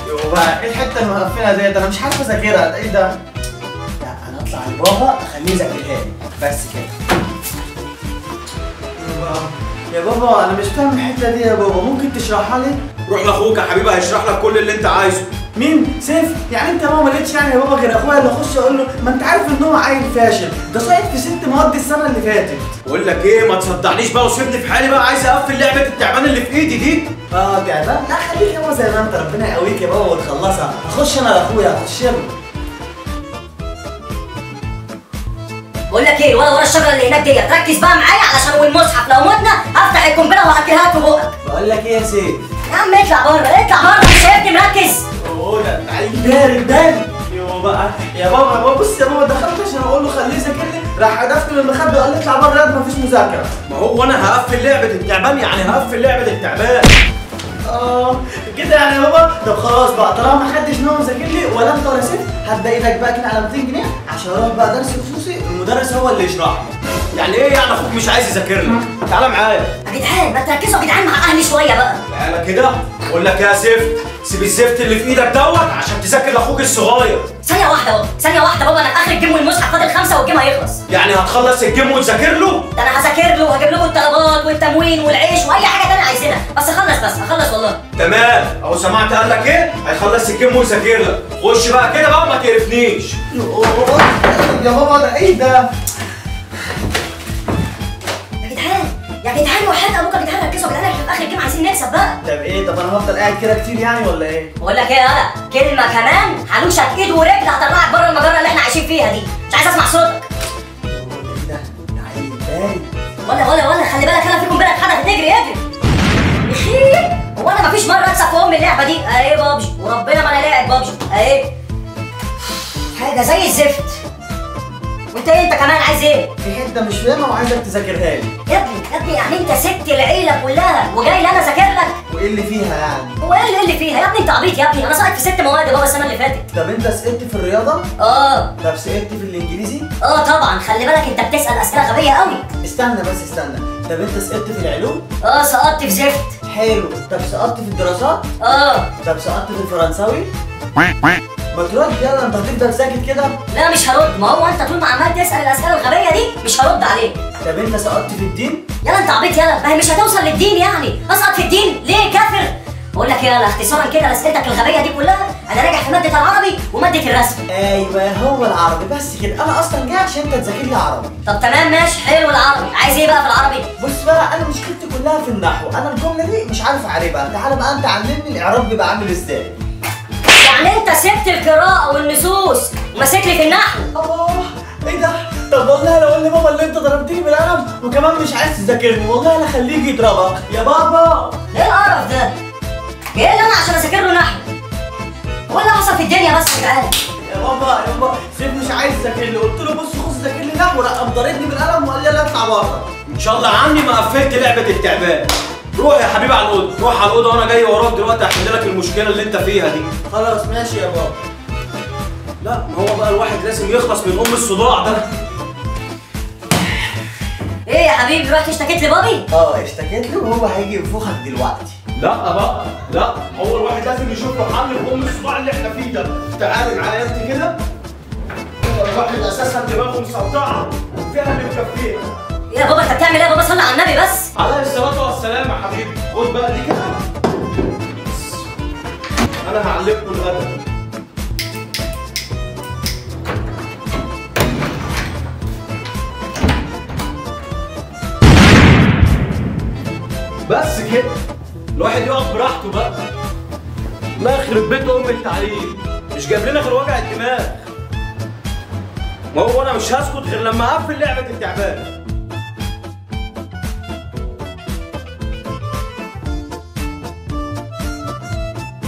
يبقى ايه الحته المقفله ديت انا مش عارف اذاكرها ايه ده لا انا اطلع لبابا اخليه يذاكرها لي بس كده يا بابا انا مش فاهم الحته دي يا بابا ممكن تشرحها لي روح لاخوك يا حبيبي هيشرح لك كل اللي انت عايزه مين سيف يعني انت ما لقيتش يعني يا بابا غير اخويا اللي اخش اقول له ما انت عارف ان هو عيل فاشل ده ساقط في ست مواد السنه اللي فاتت بقول لك ايه ما تصدعنيش بقى وسيبني في حالي بقى عايز اقفل لعبه التعبان اللي في ايدي دي اه تعبان لا خليك يا بابا زي ما انت ربنا يقويك يا بابا وتخلصها اخش انا لاخويا اخش له بقول لك ايه الولد ورا الشجره اللي هناك ديت ركز بقى معايا علشان والمصحف لو متنا هفتح القنبله وهاكلها في بقك بقول لك ايه يا سيف يا عم اطلع بره اطلع بره مش شايفني مركز اوه ده انت عيل بارد بارد يا بابا يا بابا يا بابا بص يا بابا دخلت عشان اقول له خليه يذاكر لي راح حدفت من المخده وقال لي اطلع بره ياد مفيش مذاكره ما هو انا هقفل لعبه التعبان يعني هقفل لعبه التعبان اه كده يعني يا بابا طب خلاص بقى طالما ما حدش ناوي يذاكر لي ولا انت ولا سيف هدي ايدك بقى كده على 200 جنيه عشان اروح بقى درس خصوصي المدرس هو اللي يشرح لي يعني ايه يعني اخوك مش عايز يذاكر لك تعالى معايا يا جدعان ما تركزوا يا جدعان مع اهلي شويه بقى تعالى كده اقول لك يا زفت سيب الزفت اللي في ايدك دوت عشان تذاكر لاخوك الصغير ثانيه واحده بابا ثانيه واحده بابا انا في اخر الجيم والمصحف فاضل خمسه والجيم هيخلص يعني هتخلص الجيم وتذاكر له ده انا هذاكر له وهجيب لكم الطلبات والتموين والعيش واي حاجه تانية عايزينها بس اخلص بس اخلص والله تمام اهو سمعت قال لك ايه هيخلص الجيم ويذاكر لك خش بقى كده بقى وما تقرفنيش يا بابا ده ايه ده يا جدعان يا جدعان وحياة ابوك يا جدعان ركزوا يا جدعان احنا في اخر الجيم عايزين نكسب بقى طب ايه طب انا هفضل قاعد كده كتير يعني ولا ايه بقول لك ايه يا هلا كلمه كمان هلوشك ايد ورجل هطلعك بره المجره اللي احنا عايشين فيها دي مش عايز اسمع صوتك ايه ده ده عيل بارد ولا ولا ولا خلي بالك انا فيكم بالك حدث تجري اجري يخي هو انا مفيش مره اكسب في ام اللعبه دي اهي بابجي وربنا ما انا لاعب بابجي اهي حاجه زي الزفت وانت ايه انت كمان عايز ايه في حته مش فاهمها وعايزك تذاكرها لي يا ابني يا ابني يعني انت سبت العيله كلها وجاي لي انا اذاكر لك وايه اللي فيها يعني هو ايه اللي- إيه اللي فيها يا ابني انت عبيط يا ابني انا ساقط في ست مواد يا بابا السنه اللي فاتت طب انت سقطت في الرياضه اه طب سقطت في الانجليزي اه طبعا خلي بالك انت بتسال اسئله غبيه قوي استنى بس استنى طب انت سقطت في العلوم اه سقطت في زفت حلو طب سقطت في الدراسات اه طب سقطت في الفرنساوي ما ترد يلا انت هتفضل ساكت كده لا مش هرد ما هو انت طول ما عمال تسال الاسئله الغبيه دي مش هرد عليك طب انت سقطت في الدين يلا انت عبيط يلا ما هي مش هتوصل للدين يعني اسقط في الدين ليه كافر بقول لك يلا اختصارا كده لاسئلتك الغبيه دي كلها انا راجع في ماده العربي وماده الرسم ايوه هو العربي بس كده انا اصلا جاي عشان انت تذاكر لي عربي طب تمام ماشي حلو العربي عايز ايه بقى في العربي بص بقى انا مشكلتي كلها في النحو انا الجمله دي مش عارف اعربها تعالى بقى انت علمني الاعراب بيبقى عامل ازاي يعني انت سبت القراءه والنصوص وماسك لي في النحو اه ايه ده طب والله لو قال بابا اللي انت ضربتني بالقلم وكمان مش عايز تذاكرني والله انا اخليه يجي يضربك يا بابا ايه القرف ده ايه اللي انا عشان اذاكر له نحو هو اللي حصل في الدنيا بس يا جدعان يا بابا يا بابا سيف مش عايز يذاكر لي قلت له بص خش ذاكر لي نحو راح قام ضاربني بالقلم وقال لي لا اطلع بره ان شاء الله عني ما قفلت لعبه التعبان روح يا حبيبي على الاوضه روح على الاوضه وانا جاي وراك دلوقتي احل لك المشكله اللي انت فيها دي خلاص ماشي يا بابا لا ما هو بقى الواحد لازم يخلص من ام الصداع ده ايه يا حبيبي رحت اشتكيت لبابي اه اشتكيت له وهو هيجي ينفخك دلوقتي لا بقى لا هو الواحد لازم يشوف له حل في ام الصداع اللي احنا فيه ده تعالي معايا انت كده الواحد اساسا دماغه مسطعه وفيها اللي مكفيه ايه يا بابا انت بتعمل ايه يا بابا صلي على النبي بس عليه الصلاه والسلام يا حبيبي خد بقى دي كده انا هعلمكم الغدا بس كده الواحد يقف براحته بقى الله يخرب بيت ام التعليم مش جايب لنا غير وجع الدماغ ما هو انا مش هسكت غير لما اقفل لعبه التعبان